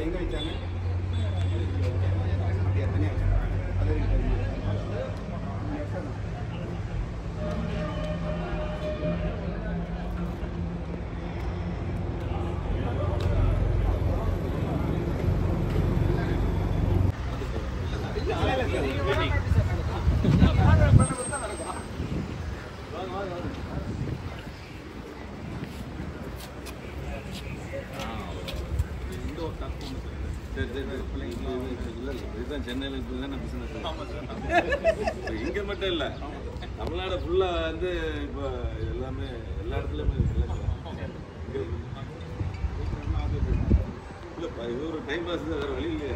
எங்கே வச்சாங்க அப்படியே தனியாக வச்சாங்க அது சரி சரி சரி பிள்ளைங்க இல்லை இல்லை இதுதான் சென்னையில் இப்போ தானே பிஸ்னஸ் இங்கே மட்டும் இல்லை தமிழ்நாடு ஃபுல்லாக வந்து இப்போ எல்லாமே எல்லா இடத்துலையுமே இங்கே இல்லைப்பா இது ஒரு டைம் பாஸ் தான் வேறு வழி இல்லையா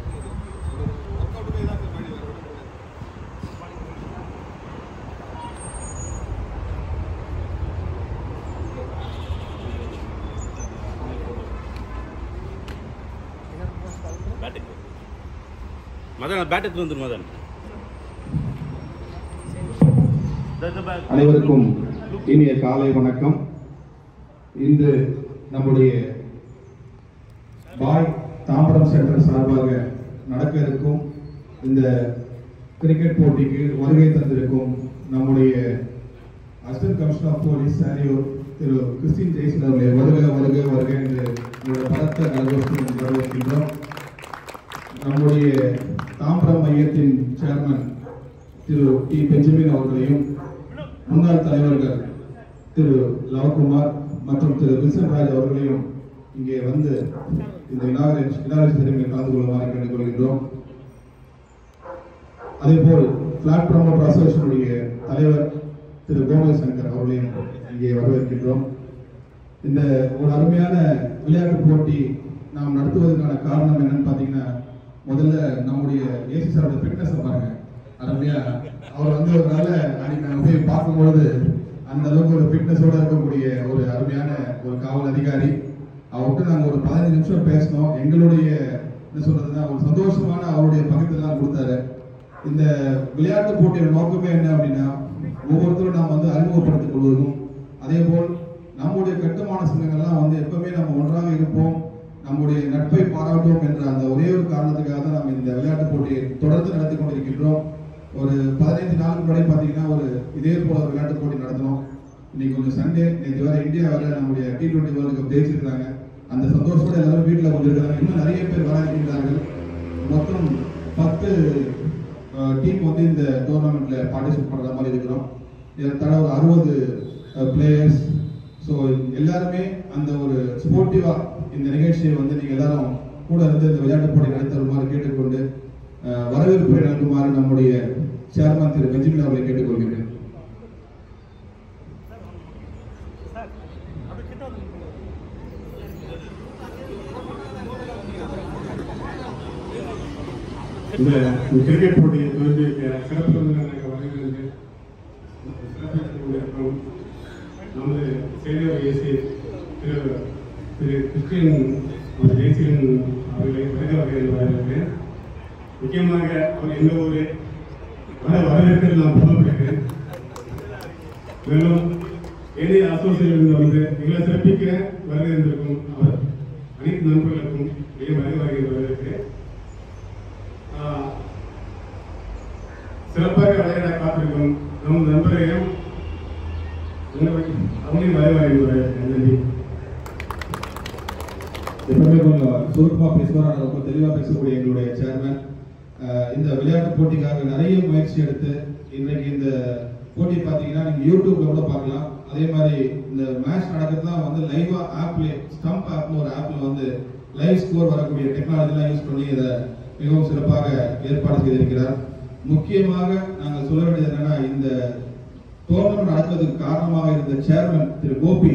மதன் பேட் எடுத்து வந்துரு மதன் அனைவருக்கும் இனிய காலை வணக்கம் இன்று நம்முடைய பாய் தாம்பரம் சென்டர் சார்பாக நடக்க இருக்கும் இந்த கிரிக்கெட் போட்டிக்கு வருகை தந்திருக்கும் நம்முடைய அசிஸ்டன்ட் கமிஷனர் ஆஃப் போலீஸ் சாரியூர் திரு கிறிஸ்டின் ஜெய்சன் அவர்களை வருக வருக வருக என்று உங்களுடைய பலத்த நல்வரத்துடன் வரவேற்கின்றோம் நம்முடைய தாம்பரம் மையத்தின் சேர்மன் திரு டி பெஞ்சமின் அவர்களையும் முன்னாள் தலைவர்கள் திரு லவகுமார் மற்றும் திரு வில்சன் ராஜ் அவர்களையும் இங்கே வந்து இந்த இனாகரேஷன் இனாகரேஷன் செரிமனியில் கலந்து கொள்ளுமாறு கேட்டுக்கொள்கின்றோம் அதேபோல் பிளாட் ப்ரமோட்டர் அசோசியேஷனுடைய தலைவர் திரு கோமல் சங்கர் அவர்களையும் இங்கே வரவேற்கின்றோம் இந்த ஒரு அருமையான விளையாட்டு போட்டி நாம் நடத்துவதற்கான காரணம் என்னன்னு பார்த்தீங்கன்னா முதல்ல நம்முடைய ஏசி சாரோட ஃபிட்னஸை பாருங்க அருமையா அவர் வந்து ஒரு நாள் அன்னைக்கு நாங்கள் போய் பார்க்கும்பொழுது அந்த அளவுக்கு ஒரு ஃபிட்னஸோட இருக்கக்கூடிய ஒரு அருமையான ஒரு காவல் அதிகாரி அவர்கிட்ட நாங்கள் ஒரு பதினஞ்சு நிமிஷம் பேசினோம் எங்களுடைய என்ன சொல்றதுன்னா ஒரு சந்தோஷமான அவருடைய பகிர்ந்தெல்லாம் கொடுத்தாரு இந்த விளையாட்டு போட்டியோட நோக்கமே என்ன அப்படின்னா ஒவ்வொருத்தரும் நாம் வந்து அறிமுகப்படுத்திக் கொள்வதும் அதே போல் நம்முடைய கட்டுமான சங்கங்கள்லாம் வந்து எப்பவுமே நம்ம ஒன்றாக இருப்போம் நம்முடைய நட்பை பாராட்டுவோம் என்ற அந்த ஒரே ஒரு காரணத்துக்காக தான் நம்ம இந்த விளையாட்டு போட்டியை தொடர்ந்து நடத்தி கொண்டிருக்கின்றோம் ஒரு பதினைந்து நாளுக்கு முன்னாடி பார்த்தீங்கன்னா ஒரு இதே போல ஒரு விளையாட்டு போட்டி நடத்தினோம் இன்னைக்கு கொஞ்சம் சண்டே நேற்று வேற இந்தியா வேற நம்முடைய டி டுவெண்ட்டி வேர்ல்டு கப் ஜெயிச்சிருக்காங்க அந்த சந்தோஷத்தோட எல்லாரும் வீட்டில் வந்திருக்காங்க இன்னும் நிறைய பேர் வர இருக்கின்றார்கள் மொத்தம் பத்து டீம் வந்து இந்த டோர்னமெண்ட்ல பார்ட்டிசிபேட் பண்ற மாதிரி இருக்கிறோம் ஏறத்தாழ ஒரு அறுபது பிளேயர்ஸ் ஸோ எல்லாருமே அந்த ஒரு ஸ்போர்ட்டிவா இந்த நிகழ்ச்சியை வந்து நீங்க எல்லாரும் கூட இருந்து இந்த விளையாட்டு போட்டி நடத்துமாறு கேட்டுக்கொண்டு அஹ், வரவேற்புரை நல்குமாறு நம்முடைய சேர்மன் திரு பெஞ்சமின் அவர்களை கேட்டுக்கொள்கிறேன் இந்த கிரிக்கெட் போட்டியை துவங்கி வைக்கிற சிறப்பு விருந்தினராக வருகிறது சிறப்பிக்கும் நமது சேனியர் ஏசி திரு திரு கிறிஸ்டின் ஜெய்சின் அவர்களை வருக வகையில் வரவேற்கிறேன் முக்கியமாக அவர் எங்கள் ஊரே வர வரவேற்கிறது நான் புகழ்பெற்றேன் மேலும் ஏனைய அசோசியேஷன் வந்து எங்களை சிறப்பிக்க வருகை இருந்திருக்கும் அவர் அனைத்து நண்பர்களுக்கும் மிக வருக வகையில் வரவேற்கிறேன் ஆஹ், சிறப்பாக விளையாட காத்திருக்கும் நம் நண்பரையும் அவங்களையும் வரவேற்கிறேன் நன்றி எப்பவுமே கொஞ்சம் சுருக்கமா பேசுவார் ஆனால் ரொம்ப தெளிவா பேசக்கூடிய எங்களுடைய சேர்மன் இந்த விளையாட்டு போட்டிக்காக நிறைய முயற்சி எடுத்து இன்றைக்கு இந்த போட்டி பார்த்தீங்கன்னா நீங்க யூடியூப்ல கூட பார்க்கலாம் அதே மாதிரி இந்த மேட்ச் நடக்கிறதுலாம் வந்து லைவா ஆப்ல ஸ்டம்ப் ஆப்னு ஒரு ஆப்ல வந்து லைவ் ஸ்கோர் வரக்கூடிய டெக்னாலஜிலாம் யூஸ் பண்ணி இதை மிகவும் சிறப்பாக ஏற்பாடு செய்திருக்கிறார் முக்கியமாக நாங்கள் சொல்ல வேண்டியது என்னன்னா இந்த டோர்னமெண்ட் நடக்கிறதுக்கு காரணமாக இருந்த சேர்மன் திரு கோபி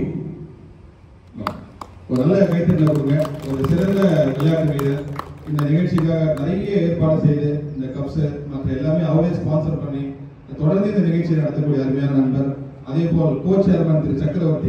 ஒரு நல்ல கைத்தட்டல கொடுங்க ஒரு சிறந்த விளையாட்டு வீரர் இந்த நிகழ்ச்சிக்காக நிறைய ஏற்பாடு செய்து இந்த கப்ஸ் மற்ற எல்லாமே அவரே ஸ்பான்சர் பண்ணி தொடர்ந்து இந்த நிகழ்ச்சியை நடத்தக்கூடிய அருமையான நண்பர் அதே போல் கோச் சேர்மன் திரு சக்கரவர்த்தி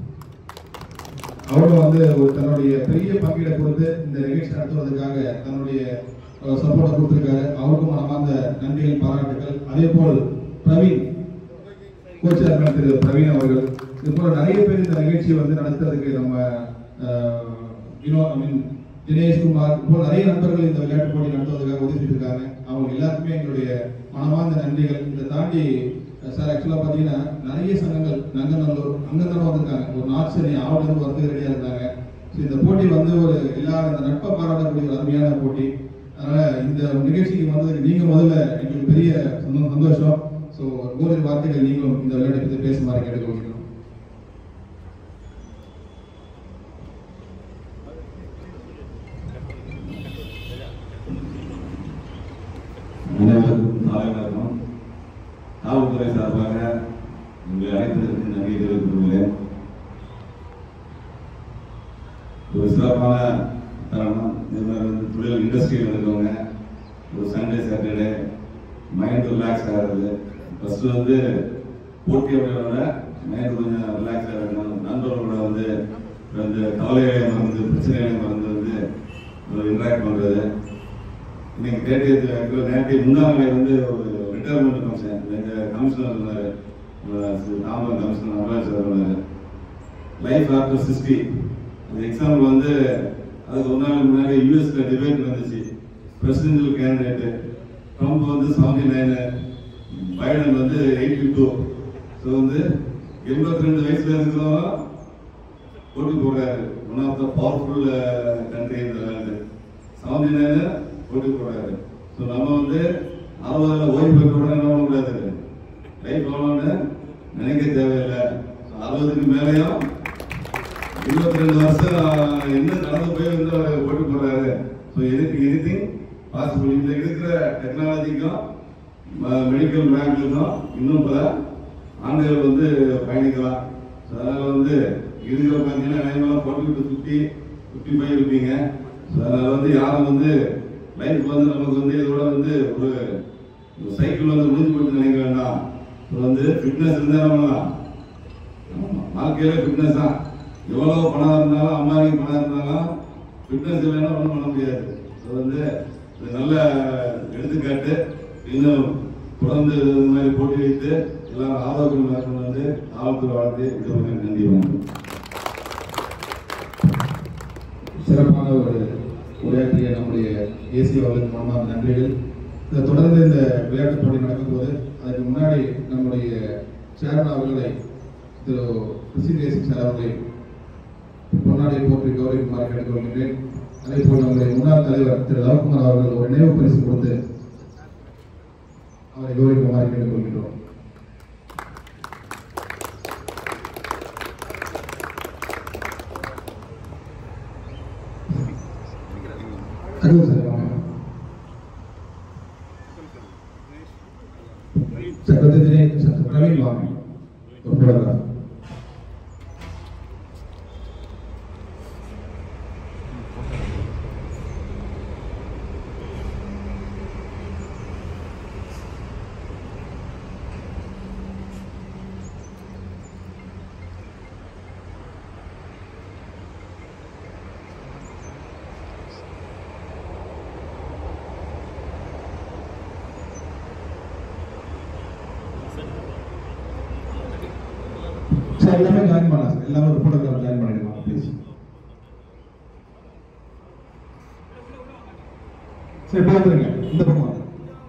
அவரும் வந்து ஒரு தன்னுடைய பெரிய பங்கீடை கொடுத்து இந்த நிகழ்ச்சி நடத்துவதற்காக தன்னுடைய சப்போர்ட்டை கொடுத்திருக்காரு அவருக்கும் மனமார்ந்த நன்றிகள் பாராட்டுகள் அதே போல் பிரவீன் கோச் சேர்மன் திரு பிரவீன் அவர்கள் இது போல நிறைய பேர் இந்த நிகழ்ச்சியை வந்து நடத்துறதுக்கு நம்ம யூனோ ஐ மீன் தினேஷ்குமார் இப்போ நிறைய நண்பர்கள் இந்த விளையாட்டு போட்டி நடத்துவதற்காக உதவி செய்திருக்காங்க அவங்க எல்லாருக்குமே எங்களுடைய மனமார்ந்த நன்றிகள் இதை தாண்டி சார் ஆக்சுவலாக பார்த்தீங்கன்னா நிறைய சங்கங்கள் நங்கநல்லூர் அங்கதான் வந்திருக்காங்க ஒரு நார்த் சென்னை ஆவலிருந்து வந்து ரெடியாக இருந்தாங்க ஸோ இந்த போட்டி வந்து ஒரு எல்லாரும் இந்த நட்பை பாராட்டக்கூடிய ஒரு அருமையான போட்டி அதனால இந்த நிகழ்ச்சிக்கு வந்ததுக்கு நீங்க முதல்ல எங்களுக்கு பெரிய சந்தோ- சந்தோஷம் ஸோ ஓரிரு வார்த்தைகள் நீங்களும் இந்த விளையாட்டை பற்றி பேசுமாறு கேட்டுக்கொள்கிறோம் அனைவருக்கும் காலை வணக்கம் காவல்துறை சார்பாக உங்கள் அனைத்திற்கும் நன்றி தெரிவித்துக் கொள்கிறேன் ஒரு சிறப்பான தருணம் இந்த மாதிரி வந்து தொழில் இண்டஸ்ட்ரியில் இருக்கவங்க ஒரு சண்டே சாட்டர்டே மைண்ட் ரிலாக்ஸ் ஆகிறது ஃபர்ஸ்ட் வந்து போட்டி அப்படியோட மைண்ட் கொஞ்சம் ரிலாக்ஸ் ஆகணும் நண்பர்களோட வந்து வந்து கவலைகளை மறந்து பிரச்சனைகளை மறந்து வந்து ஒரு இன்ட்ராக்ட் பண்ணுறது இன்னைக்கு தேர்ட்டி ஆக்சுவலாக நேற்று முன்னாள் வந்து ஒரு ரிட்டையர்மெண்ட் ஃபங்க்ஷன் எங்கள் கமிஷனர் சொன்னார் தாமரம் கமிஷனர் நடராஜ் சார் சொன்னார் லைஃப் ஆஃப்டர் சிக்ஸ்டி அந்த எக்ஸாம்பிள் வந்து அதுக்கு ஒரு நாள் முன்னாடி யூஎஸ்ல டிபேட் நடந்துச்சு பிரசிடென்ஷியல் கேண்டிடேட்டு ட்ரம்ப் வந்து செவன்டி நைனு பைடன் வந்து எயிட்டி டூ ஸோ வந்து எண்பத்தி ரெண்டு வயசுல இருக்கிறவங்க போட்டி போடுறாரு one of the powerful country இந்த வேர்ல்டு செவன்டி நைனு போட்டி போடுறாரு ஸோ நம்ம வந்து அறுபதுல ஓய்வு பெற்ற உடனே என்ன பண்ணக்கூடாது லைஃப் எவ்வளோன்னு நினைக்க தேவையில்லை So, அறுபதுக்கு மேலேயும் இருபத்தி ரெண்டு வருஷம் என்ன நடந்து போய் வந்து அவர் போட்டி போடுறாரு ஸோ எதுக்கு எனிதிங் பாசிபிள் இந்த இருக்கிற டெக்னாலஜிக்கும் மெடிக்கல் பேங்க்குக்கும் இன்னும் பல ஆண்டுகள் வந்து பயணிக்கலாம் ஸோ அதனால வந்து இருக்கிற பார்த்தீங்கன்னா நேமெல்லாம் போட்டுக்கிட்டு சுற்றி சுற்றி போயிருப்பீங்க ஸோ அதனால வந்து யாரும் வந்து லைஃப் வந்து நமக்கு வந்து இதோட வந்து ஒரு ஒரு சைக்கிள் வந்து முடிஞ்சு போட்டு நினைக்க வேண்டாம் ஸோ வந்து ஃபிட்னஸ் இருந்தால் நம்மலாம் ஆமா, வாழ்க்கையில ஃபிட்னஸ் தான் எவ்வளவு பணம் இருந்தாலும் அம்மாவுக்கு பணம் இருந்தாலும் ஃபிட்னஸ் இல்லைன்னா ஒன்றும் பண்ண முடியாது ஸோ வந்து இது நல்ல எடுத்துக்காட்டு இன்னும் தொடர்ந்து இது மாதிரி போட்டி வைத்து எல்லாரும் ஆரோக்கியம் இருக்கணும் வந்து காவல்துறை வாழ்த்து இது ஒரு நன்றி வணக்கம் சிறப்பான ஒரு உரையாற்றிய நம்முடைய ஏசி அவர்களுக்கு மனமார்ந்த நன்றிகள் இதை தொடர்ந்து இந்த விளையாட்டு போட்டி நடக்கும்போது அதுக்கு முன்னாடி நம்முடைய சேர்மன் அவர்களை திரு கிருஷ்ண தேசிக் சார் அவர்களை பொன்னாடை போற்றி கௌரவிக்குமாறு கேட்டுக்கொள்கின்றேன் அதே போல் நம்முடைய முன்னாள் தலைவர் திரு ரவகுமார் அவர்கள் ஒரு நினைவு பரிசு கொடுத்து அவரை கௌரவிக்குமாறு கேட்டுக்கொள்கின்றோம் கருவு சார் வாங்க. சார் வந்து தினேஷ் சார் பிரவீன் வாங்க ஒரு போட்டோகிராஃப் சார் எல்லாமே ஜாயின் பண்ணலாம் சார் எல்லாமே ஒரு போட்டோகிராஃப் ஜாயின் பண்ணிடுவாங்க ப்ளீஸ் சரி இப்போ வந்துருங்க இந்த பக்கம் வாங்க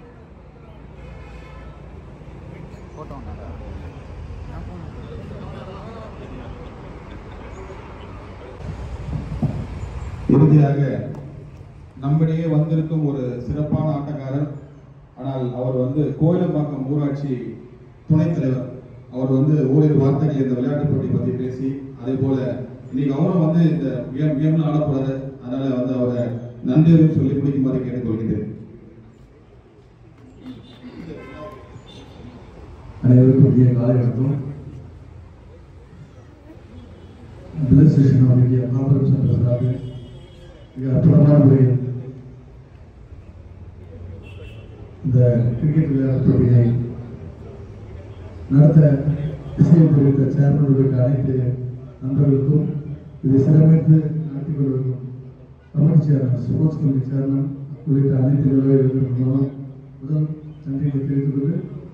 இறுதியாக நம்மிடையே வந்திருக்கும் ஒரு சிறப்பான ஆட்டக்காரர் ஆனால் அவர் வந்து கோயிலம்பாக்கம் ஊராட்சி துணைத் தலைவர் அவர் வந்து ஓரிரு வார்த்தைகள் இந்த விளையாட்டு போட்டி பத்தி பேசி அதே போல இன்னைக்கு அவரும் வந்து இந்த கேம் கேம்ல ஆட போறாரு அதனால வந்து அவரை நன்றியும் சொல்லி முடிக்குமாறு கேட்டுக்கொள்கிறேன் அனைவருக்கும் புதிய காலை வணக்கம் பிளஸ் ஸ்டேஷன் ஆஃப் இந்தியா காப்பரம் சென்டர் சார்பில் மிக அற்புதமான முறையில் இந்த கிரிக்கெட் விளையாட்டு போட்டியை நடத்த இசையம் தெரிவித்த சேர்மன் உள்ளிட்ட அனைத்து நண்பர்களுக்கும் இதை சிறமைத்து நடத்தி கொண்டிருக்கும் committee chairman sports committee chairman உள்ளிட்ட அனைத்து நிர்வாகிகளுக்கும் மூலம் முதல் நன்றியை தெரிவித்துக் கொண்டு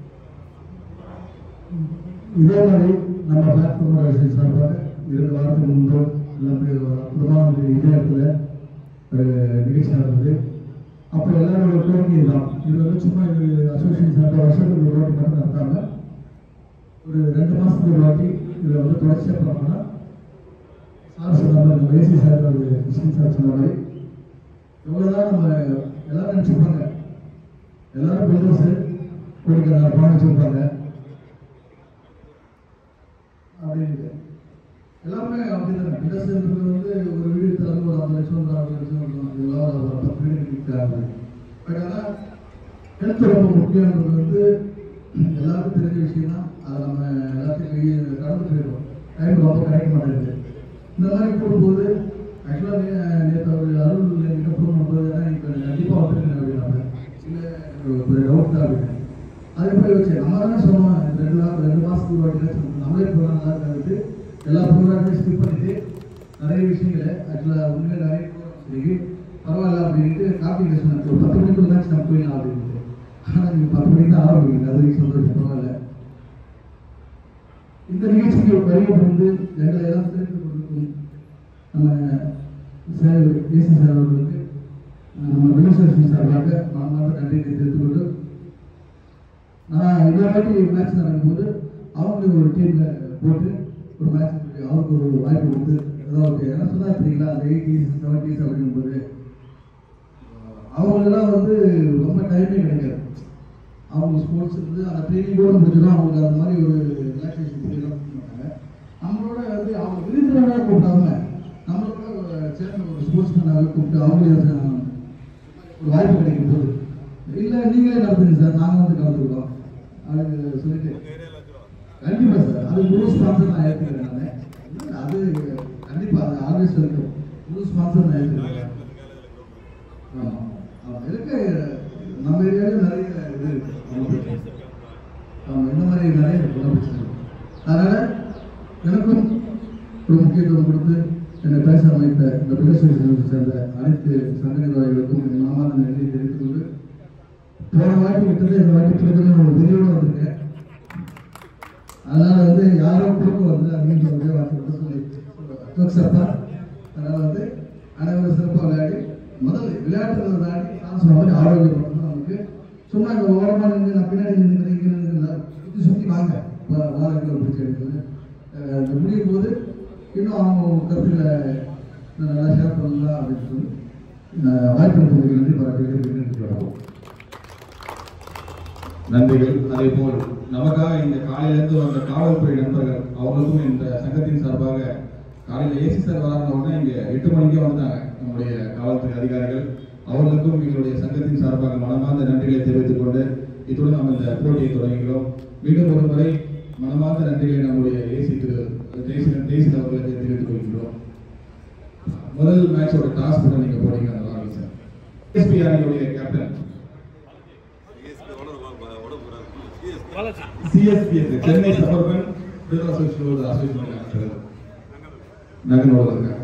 இதே மாதிரி நம்ம பிளாட்ஃபார்ம் அரசியல் சார்பாக இரண்டு வாரத்துக்கு முன்பு எல்லாமே ஒரு அற்புதமான ஒரு இதே இடத்துல ஒரு நிகழ்ச்சி நடந்தது அப்போ எல்லாரோட கோரிக்கை தான் இது வந்து சும்மா இது அசோசியேஷன் சார்ந்த வருஷத்துக்கு ஒரு வாட்டி மட்டும் நடத்தாம ஒரு ரெண்டு மாசத்துக்கு ஒரு வாட்டி இதில் வந்து தொடர்ச்சியாக பண்ணோம்னா சார் சொன்ன மாதிரி நம்ம ஏசி சார் ஒரு கிருஷ்ணன் சார் சொன்ன மாதிரி எவ்வளோதான் நம்ம எல்லாரும் நினச்சிருப்பாங்க எல்லாரும் பில்டர்ஸு கோடிக்கணக்கான பணம் வச்சுருப்பாங்க அப்படின்னு எல்லாமே அப்படிதான் பில்டர்ஸ்ன்றது வந்து ஒரு வீடு திறந்து ஒரு ஐம்பது லட்சம் ஒரு அறுபது லட்சம் இருக்கும் இதெல்லாம் ஒரு பத்து வீடு விற்கிறாங்க பட் ஆனால் ஹெல்த் ரொம்ப முக்கியன்றது வந்து எல்லாருக்கும் தெரிஞ்ச விஷயம் தான் அதை நம்ம எல்லாத்தையும் வெளியே கடந்து போயிடுவோம் டைம் ரொம்ப கிடைக்க மாட்டேங்குது இந்த மாதிரி போடும்போது ஆக்சுவலாக நேற்று அவர் அருள் என்கிட்ட ஃபோன் பண்ணும்போது ஏன்னா இப்போ கண்டிப்பாக வந்துருக்கேன் அப்படின்னாங்க இல்லை ஒரு டவுட் தான் அப்படின்னு அது போய் வச்சு நம்ம தானே சொன்னோம் இந்த ரெண்டு வாரம் ரெண்டு மாதத்துக்கு ஒரு வாட்டி நம்மளே ப்ரோக்ராம் நல்லா இருக்காது எல்லா ப்ரோக்ராமையும் ஸ்கிப் பண்ணிட்டு நிறைய விஷயங்களை ஆக்சுவலாக உண்மையிலே நிறைய ப்ரோக்ராம் சொல்லி பரவாயில்ல அப்படின்ட்டு காப்பி சொன்னாங்க ஒரு பத்து மணிக்குள்ள தான் நம்ம போயிடலாம் அப்படின்ட்டு ஆனால் நீங்கள் பத்து மணிக்கு தான் ஆரம்பிக்கிறீங்க அது வரைக்கும் சந்தோஷம் பரவாயில்ல இந்த நிகழ்ச்சிக்கு வருகை புரிந்து எங்களை எல்லாம் சேர்த்து கொடுக்கும் நம்ம சார் ஏசி சார் அவர்களுக்கு அஹ், நம்ம விமர்சனம் சார்பாக மனமார்ந்த நன்றி தெரிவித்துக் கொண்டு நான் இந்த வாட்டி மேட்ச் நடக்கும்போது அவங்களுக்கு ஒரு டீம்ல போட்டு ஒரு மேட்ச் அவருக்கு ஒரு வாய்ப்பு கொடுத்து ஏதாவது என்ன சொன்னா தெரியுங்களா அந்த எயிட்டிஸ் செவன்டிஸ் அப்படிங்கும்போது அவங்களெல்லாம் வந்து ரொம்ப டைமே கிடைக்காது அவங்க ஸ்போர்ட்ஸ் இருந்து அந்த ட்ரைனிங்கோட முடிஞ்சிடும் அவங்களுக்கு அந்த மாதிரி ஒரு ரிலாக்ஸேஷன் பீரியட்லாம் கொடுக்க மாட்டாங்க நம்மளோட வந்து அவங்க விருதுகளாக கூப்பிடாம நம்மளோட சேர்ந்த ஒரு ஸ்போர்ட்ஸ் மேனாக கூப்பிட்டு அவங்களே ஒரு வாய்ப்பு கிடைக்கும் போது இல்லை நீங்களே நடத்துங்க சார் நாங்கள் வந்து கலந்துருக்கோம் அது சொல்லிட்டு கண்டிப்பா சார் அது முழு ஸ்பான்சர் நான் ஏற்றுக்கிறேன் நான் அது கண்டிப்பா அது ஆல்வேஸ் இருக்கும் முழு ஸ்பான்சர் நான் ஏற்றுக்கிறேன் ஆமா ஆமா இருக்கு நம்ம ஏரியாவில் நிறைய இது இருக்கு ஒண்ணும் பிரச்சனை இல்லை. ஆமா இந்த மாதிரி நிறைய இருக்கு ஒண்ணும் பிரச்சனை இல்லை. அதனால எனக்கும் ஒரு முக்கியத்துவம் கொடுத்து என்னை பேச அமைத்த இந்த பிரதேசத்தை சேர்ந்த அனைத்து சங்க நிர்வாகிகளுக்கும் என் மாமாத நன்றியை தெரிவித்துக் கொண்டு போன வாட்டி விட்டது இந்த வாட்டி பிறகு ஒரு வெறியோடு வந்திருக்கேன் அதனால வந்து யாரும் குறுக்க வந்து அப்படின்னு ஒரே வார்த்தை மட்டும் சொல்லி சிறப்பா அதனால வந்து அனைவரும் சிறப்பாக விளையாடி முதல் விளையாட்டுறதை தாண்டி நான் சொன்ன மாதிரி ஆரோக்கியம் மட்டும்தான் நமக்கு சும்மா இங்க ஓரமா நின்று நான் பின்னாடி நின்று இங்க நின்று சுற்றி சுற்றி வாங்க வாரங்களை பிடிச்சி எடுக்கிறது அஹ் இந்த முடியும் போது இன்னும் அவங்க கருத்துக்களை இன்னும் நல்லா ஷேர் பண்ணலாம் அப்படின்னு சொல்லி நான் வாய்ப்பு கொடுத்து நன்றி பாராட்டுகிறேன் நன்றி வணக்கம் நன்றிகள் அதே போல் நமக்காக இந்த காலையிலேருந்து வந்த காவல்துறை நண்பர்கள் அவங்களுக்கும் இந்த சங்கத்தின் சார்பாக காலையில் ஏசி சார் வராங்க உடனே இங்க எட்டு மணிக்கே வந்தாங்க நம்முடைய காவல்துறை அதிகாரிகள் அவர்களுக்கும் எங்களுடைய சங்கத்தின் சார்பாக மனமார்ந்த நன்றிகளை தெரிவித்துக் கொண்டு இத்துடன் நாம் இந்த போட்டியை தொடங்குகிறோம் மீண்டும் ஒரு முறை மனமார்ந்த நன்றிகளை நம்முடைய ஏசி திரு ஜெய்சன் ஜெய்சன் அவர்களுக்கு தெரிவித்துக் கொள்கிறோம் முதல் மேட்சோட டாஸ் கூட நீங்க போனீங்க நல்லா இருக்கு சார் எஸ்பி அணியுடைய captain CSPS Chennai suburban builder association association நகனோட இருக்காங்க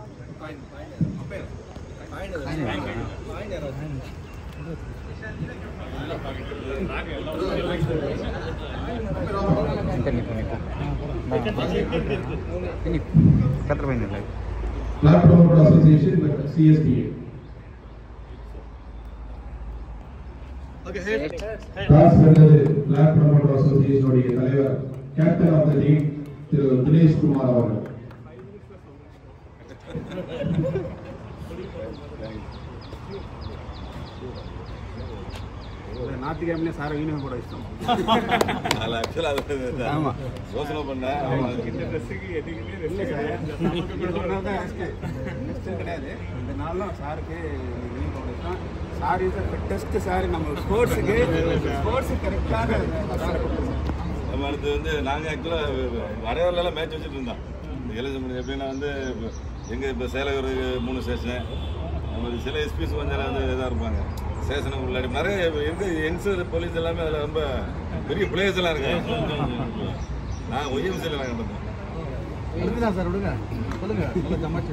flat promoter association but CSPA toss வென்றது பிளாக் ப்ரொமோட்டர் அசோசியேஷனுடைய தலைவர் கேப்டன் ஆஃப் த டீம் திரு தினேஷ் குமார் அவர்கள் ஞாயிற்றுக்கிழமையிலே சார் யூனிஃபார்ம் கூட இஷ்டம் அதில் ஆக்சுவலாக ஆமா. யோசனை பண்ணேன் இல்லை சார் நமக்கு இப்படி சொன்னா தான் ரெஸ்ட் ரெஸ்ட் கிடையாது இந்த நாளும் சாருக்கு யூனிஃபார்ம் இஷ்டம் சார் இஸ் ஃபிட்டஸ்ட் சார் நம்ம ஸ்போர்ட்ஸுக்கு ஸ்போர்ட்ஸு கரெக்டாக சார் நம்ம அடுத்து வந்து நாங்கள் ஆக்சுவலாக வரையவரில் மேட்ச் வச்சுட்டு இருந்தோம் எலிஜிபிள் எப்படின்னா வந்து எங்கள் இப்போ சேலகருக்கு மூணு ஸ்டேஷன் நம்ம சில எஸ்பிஸ் கொஞ்சம் வந்து இதாக இருப்பாங்க ஸ்டேஷனுக்கு உள்ளாடி நிறைய இருக்கு என்சர் போலீஸ் எல்லாமே அதில் ரொம்ப பெரிய பிளேயர்ஸ் எல்லாம் இருக்காங்க நான் ஒய்எம்சியில் நான் கண்டிப்பேன் விடுங்க சார் விடுங்க சொல்லுங்க சொல்லுங்க தமாச்சு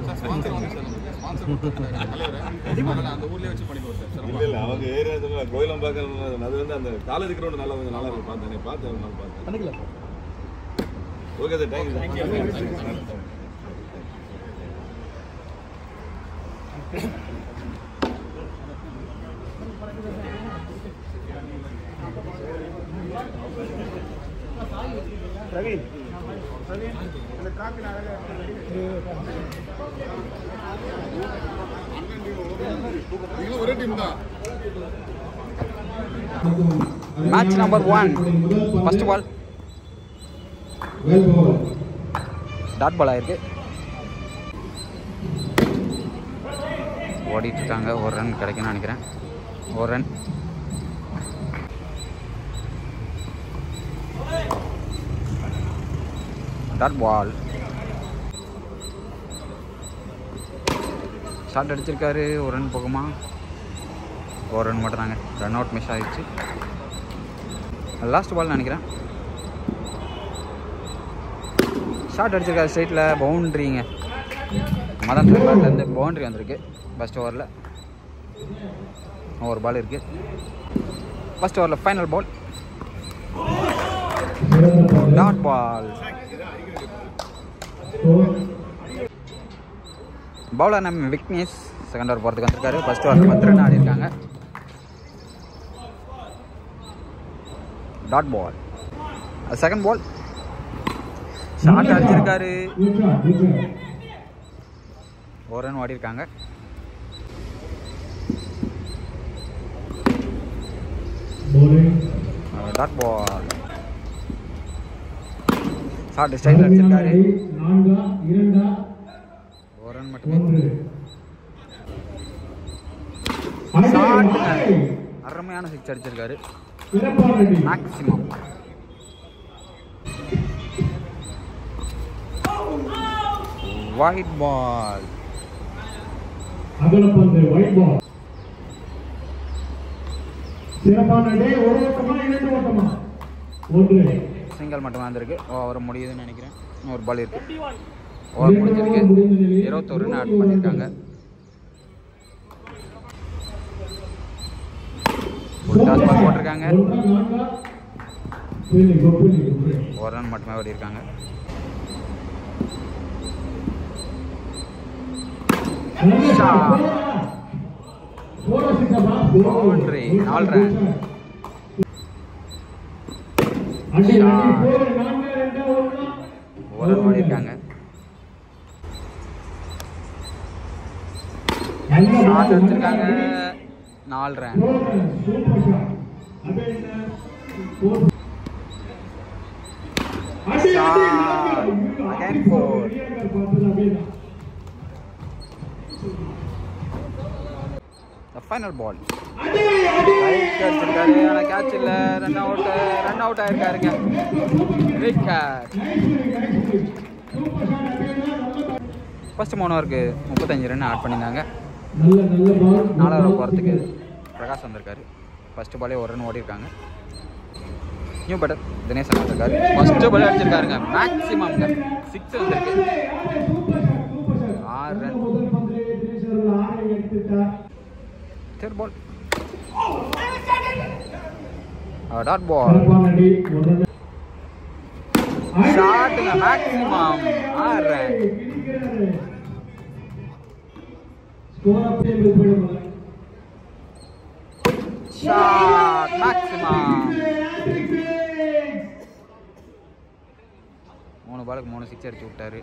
இல்லை இல்லை அவங்க ஏரியா சொல்லுவாங்க கோயிலம் பார்க்கறது அது வந்து அந்த காலேஜ் கிரவுண்ட் நல்லா கொஞ்சம் நல்லா இருக்கு பார்த்தேன் பார்த்தேன் ஒரு நாள் பார்த்தேன் பண்ணிக்கலாம் okay sir thank you thank you match number one first ball well ball dot ball ஆயிருக்கு ஓடிட்டு இருக்காங்க ஒரு ரன் கிடைக்கும்னு நினைக்கிறேன் ஒரு ரன் டாட் பால் ஷாட் அடிச்சிருக்காரு ஒரு ரன் போகுமா ஒரு ரன் மட்டும் தாங்க ரன் அவுட் மிஸ் ஆயிடுச்சு லாஸ்ட் பால் நினைக்கிறேன் ஷாட் அடிச்சிருக்காரு ஸ்ட்ரைட்டில் பவுண்ட்ரிங்க மதன் பேட்லேருந்து பவுண்ட்ரி வந்திருக்கு ஃபஸ்ட் ஓவரில் ஒரு பால் இருக்குது ஃபஸ்ட் ஓவரில் final ball dot ball bowler நம்ம விக்னேஷ் செகண்ட் ஓவர் போகிறதுக்கு வந்திருக்காரு ஃபர்ஸ்ட் ஓவரில் பத்து ரன் ஆடி இருக்காங்க dot ball second ball shot அடிச்சிருக்காரு ஒரு ரன் ஓடி இருக்காங்க டாட் பால் ஷாட் ஸ்டைல் அடிச்சிருக்காரு நான்கா இரண்டா ஒரு ரன் மட்டுமே ஒன்று ஷாட் அருமையான சிக்ஸ் அடிச்சிருக்காரு சிறப்பான அடி மேக்ஸிமம் ஒயிட் பால் அகலப்பந்து ஒயிட் பால் சிறப்பான அடி ஒரு ஓட்டமா இரண்டு ஓட்டமா ஒன்று சிங்கிள் மட்டும் வந்திருக்கு ஓவர் முடியுதுன்னு நினைக்கிறேன் இன்னும் ஒரு பால் இருக்கு ஓவர் முடிஞ்சிருக்கு இருபத்தொரு ரன் ஆட் பண்ணியிருக்காங்க ஒரு டாஸ் பால் போட்டிருக்காங்க ஒன்றா நான்கா புள்ளி புள்ளி புள்ளி ஒரு ரன் மட்டுமே ஓடி இருக்காங்க Boundary, நாலு run. ஒரு ரன் ஓடி இருக்காங்க ஷாட் அடிச்சிருக்காங்க நாலு run Again four. Final ball right அடிச்சிருக்காரு ஆனால் கேட்ச் இல்லை ரன் அவுட் ரன் அவுட் ஆயிருக்காருங்க விக்கெட் ஃபர்ஸ்ட் மூணு ஓவருக்கு முப்பத்தஞ்சு ரன் ஆட் பண்ணியிருந்தாங்க நல்ல நல்ல பால் நாலாவது போகிறதுக்கு பிரகாஷ் வந்திருக்காரு ஃபர்ஸ்ட் பாலே ஒரு ரன் ஓடி இருக்காங்க நியூ பட்டர் தினேசன் வந்திருக்காரு ஃபர்ஸ்ட் பால் அடிச்சிருக்காருங்க மேக்ஸிமம்ங்க சிக்ஸ் வந்திருக்கு ஆறு ரன் முதல் பந்திலே தினேஷ் அவர்கள் ஆறை எடுத்துட்டார் தேர்ட் பால் டாட் பால் சிறப்பான அடி ஒரு run. ஷாட்டுங்க மேக்ஸிமம் ஆறு ரன் இடிக்கிறாரு. ஸ்கோர் அப்படியே போயிடும் ஷாட் மேக்ஸிமம் மூணு பாலுக்கு மூணு சிக்ஸ் அடிச்சு விட்டாரு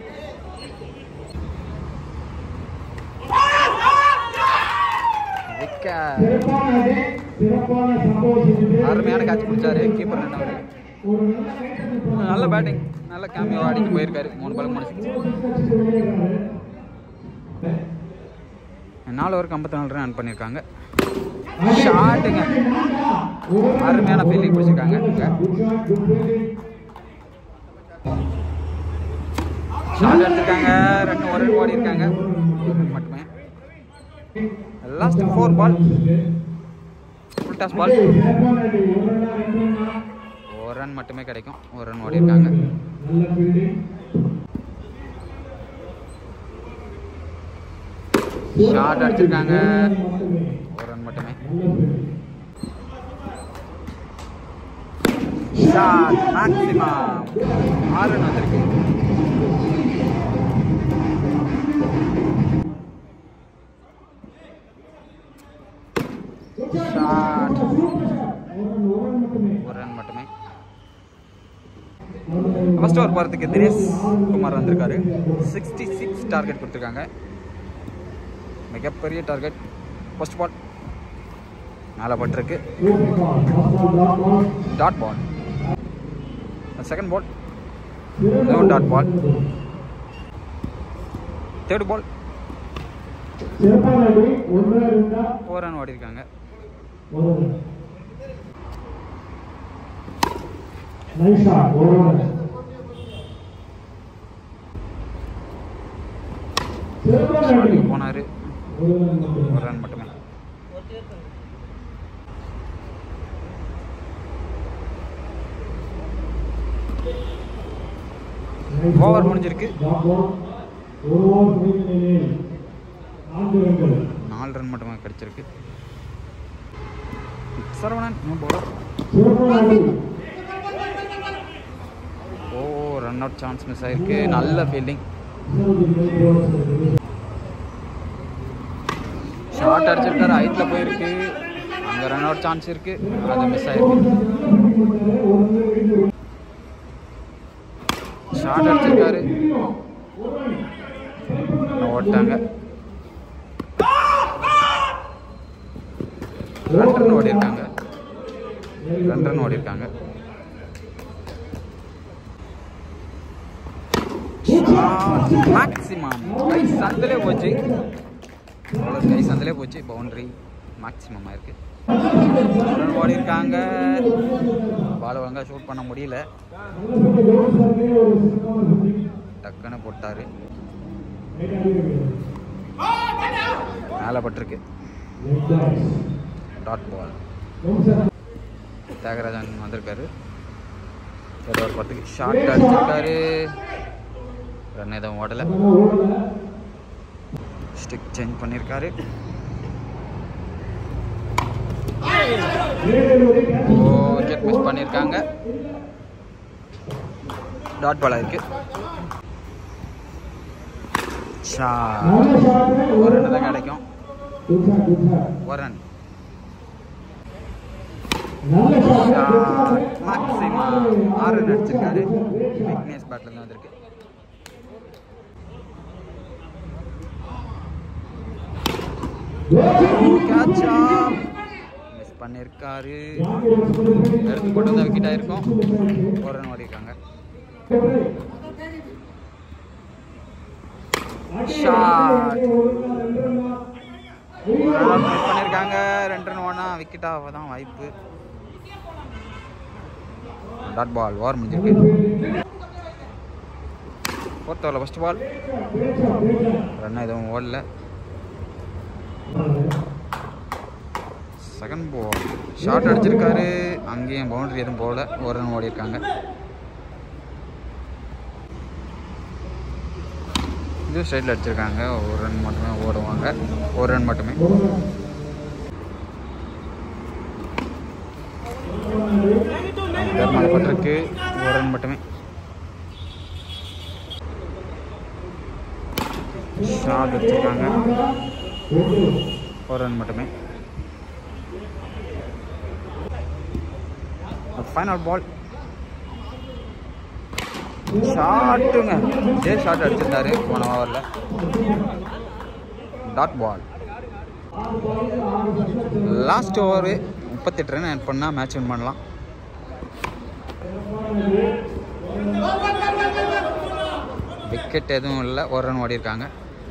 விக்கெட் சிறப்பான அடி சிறப்பான சம்பவம் செஞ்சது அருமையான catch பிடிச்சாரு, keeper run அவரு. ஒரு நல்ல ரைட்டர் போனாரு. நல்ல பேட்டிங் நல்ல கேமியோ ஆடிட்டு போயிருக்காரு மூணு பாலுக்கு மூணு சிக்ஸ் ஒரு six அடிச்சுட்டு வெளியேறாரு. நாலு ஓவருக்கு ஐம்பத்தி நாலு ரன் பண்ணியிருக்காங்க ஷாட்டுங்க அருமையான ஃபீல்டிங் பிடிச்சிருக்காங்க Good shot, good fielding. Shot எடுத்திருக்காங்க ரெண்டு ஒரு ரன் ஓடி இருக்காங்க மட்டுமே last four ball full toss ball சிறப்பான அடி ஒரு run ஆ, ரெண்டு run ஆ? ஒரு ரன் மட்டுமே கிடைக்கும் ஒரு ரன் ஓடி இருக்காங்க நல்ல fielding. ஷாட் அடிச்சிருக்காங்க மட்டுமே. ஒரு ரன் மட்டுமே நல்ல fielding. ஷாட் மேக்ஸிமம் ஆறு ரன் வந்திருக்கு ஃபர்ஸ்ட் ஓவர் போகிறதுக்கு தினேஷ் குமார் வந்திருக்காரு சிக்ஸ்டி சிக்ஸ் டார்கெட் கொடுத்துருக்காங்க மிகப்பெரிய டார்கெட் ஃபர்ஸ்ட் பால் மேலே பட்டிருக்கு டாட் பால் செகண்ட் பால் இதுவும் dot ball third ball four run ஓடி இருக்காங்க போனாரு ஒரு ரன் மட்டுமே ஓவர் முடிஞ்சிருக்கு நாலு ரன் மட்டுமே கிடைச்சிருக்கு சரவணன் no bowler. ஓ ரன் அவுட் சான்ஸ் மிஸ் ஆயிருக்கு நல்ல ஃபீல்டிங் ஷார்ட் அடிச்சிருக்காரு ஹைட்ல போயிருக்கு அங்க ரன் அவுட் சான்ஸ் இருக்கு அது மிஸ் ஆயிருக்கு ஷார்ட் அடிச்சிருக்காரு ஓட்டாங்க ரெண்டு ரன் ஓடி இருக்காங்க ரெண்டு ரன் ஓடி இருக்காங்க மேக்ஸிமம் கை சந்திலே போச்சு அவ்வளோ கை சந்திலே போச்சு பவுண்டரி மேக்ஸிமம் ஆயிருக்கு ரன் ஓடி இருக்காங்க பால் ஒழுங்காக ஷூட் பண்ண முடியல டக்குன்னு போட்டாரு மேலே பட்டிருக்கு டாட் பால் தியாகராஜன் வந்திருக்காரு ஏதோ ஒரு பத்துக்கு ஷார்ட் அடிச்சிருக்காரு ரன் எதுவும் ஓடலை ஸ்டிக் சேஞ்ச் பண்ணியிருக்காரு ஓ விக்கெட் மிஸ் பண்ணியிருக்காங்க டாட் பால் ஆயிருக்கு ஷாட் ஒரு ரன் தான் கிடைக்கும் ஒரு ரன் மேக்ஸிமம் ஆறு ரன் அடிச்சிருக்காரு விக்னேஷ் பேட்ல இருந்து வந்திருக்கு கேட்சா மிஸ் பண்ணியிருக்காரு எடுத்து போட்டு வந்தால் விக்கெட் ஆயிருக்கும் ஒரு ரன் ஓடிருக்காங்க ஷாட் ரன் மிஸ் பண்ணியிருக்காங்க ரெண்டு ரன் ஓனா விக்கெட் ஆக தான் வாய்ப்பு டாட் பால் ஓவர் முடிஞ்சிருக்கு ஃபோர்த் ஓவரில் ஃபஸ்ட் பால் ரன் எதுவும் ஓடல செகண்ட் பால் ஷார்ட் அடிச்சிருக்காரு அங்கேயும் பவுண்டரி எதுவும் போகல ஒரு ரன் ஓடி இருக்காங்க இது ஸ்ட்ரைட்டில் அடிச்சிருக்காங்க ஒரு ரன் மட்டுமே ஓடுவாங்க ஒரு ரன் மட்டுமே பட்டிருக்கு ஒரு ரன் மட்டுமே ஷாட் வச்சிருக்காங்க ஒரு ரன் மட்டுமே ஃபைனல் பால் ஷாட்டுங்க ஜே ஷாட் அடிச்சிருந்தாரு போன ஓவரில் டாட் பால் லாஸ்ட் ஓவரு முப்பத்தெட்டு ரன் ஆட் பண்ணால் மேட்ச் வின் பண்ணலாம் விக்கெட் எதுவும் இல்லை ஒரு ரன் ஓடி இருக்காங்க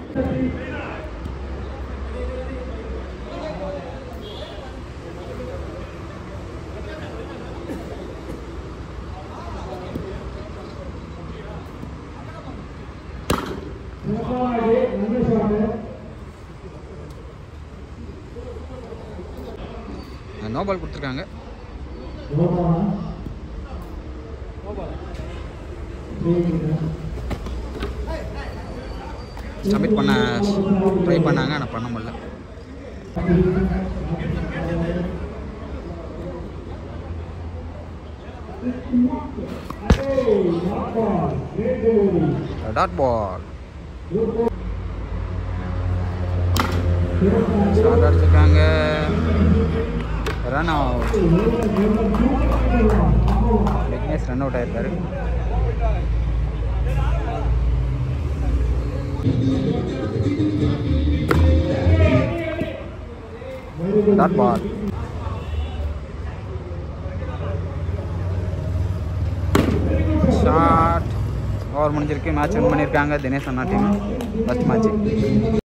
நோ பால் கொடுத்துருக்காங்க சப்மிட் பண்ண ட்ரை பண்ணாங்க ஆனால் பண்ண முடியல டாட் பால் ஷாட் அடிச்சிருக்காங்க run out Vignesh run out ஆயிருக்காரு டாட் பால் ஷாட் ஓவர் முடிஞ்சிருக்கு மேட்ச் வின் பண்ணியிருக்காங்க தினேஷ் அண்ணா டீம் ஃபஸ்ட் மேட்ச்